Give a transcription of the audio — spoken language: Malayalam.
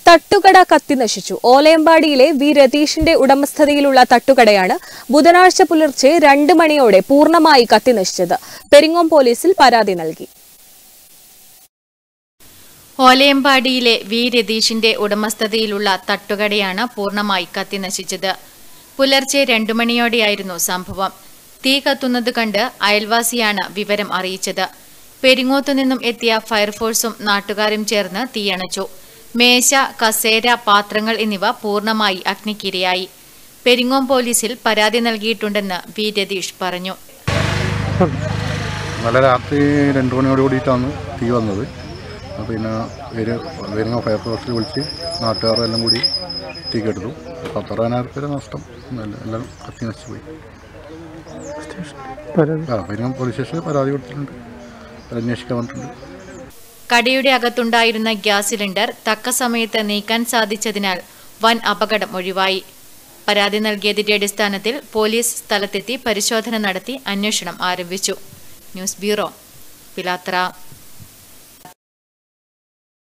തട്ടുകട കത്തി നശിച്ചു ഓലയമ്പാടിയിലെ വി രതീഷിന്റെ ഉടമസ്ഥതയിലുള്ള തട്ടുകടയാണ് ബുധനാഴ്ച പുലർച്ചെ രണ്ട് മണിയോടെ പൂർണ്ണമായി കത്തി നശിച്ചത് പെരിങ്ങോം പോലീസിൽ പരാതി നൽകി ഓലയമ്പാടിയിലെ വി രതീഷിന്റെ ഉടമസ്ഥതയിലുള്ള തട്ടുകടയാണ് പൂർണ്ണമായി കത്തിനശിച്ചത് പുലർച്ചെ രണ്ടു മണിയോടെയായിരുന്നു സംഭവം തീ കത്തുന്നത് കണ്ട് അയൽവാസിയാണ് വിവരം അറിയിച്ചത് പെരിങ്ങോത്തു നിന്നും എത്തിയ ഫയർഫോഴ്സും നാട്ടുകാരും ചേർന്ന് തീയണച്ചു മേശ കസേര പാത്രങ്ങൾ എന്നിവ പൂർണ്ണമായി അഗ്നിക്കിരയായി പെരിങ്ങോം പോലീസിൽ പരാതി നൽകിയിട്ടുണ്ടെന്ന് വി രതീഷ് പറഞ്ഞു നല്ല രാത്രി രണ്ട് മണിയോട് കൂടിയിട്ടാണ് തീ വന്നത് അപ്പോൾ പിന്നെ വര് വരുന്ന ഫയർഫോഴ്സിൽ വിളിച്ച് നാട്ടുകാരെല്ലാം കൂടി തീ കെടുത്തു പത്തറുപതിനായിരം രൂപ നഷ്ടം എല്ലാം എല്ലാം കത്തി നശിച്ചു പോയി ആ പിന്നെ പോലീസ് സ്റ്റേഷനിൽ പരാതി കൊടുത്തിട്ടുണ്ട് അന്വേഷിക്കാൻ പറഞ്ഞിട്ടുണ്ട് കടയുടെ അകത്തുണ്ടായിരുന്ന ഗ്യാസ് സിലിണ്ടർ തക്ക സമയത്ത് നീക്കാൻ സാധിച്ചതിനാൽ വൻ അപകടം ഒഴിവായി പരാതി നൽകിയതിന്റെ അടിസ്ഥാനത്തിൽ പോലീസ് സ്ഥലത്തെത്തി പരിശോധന നടത്തി അന്വേഷണം ആരംഭിച്ചു ന്യൂസ് ബ്യൂറോ പിലാത്ര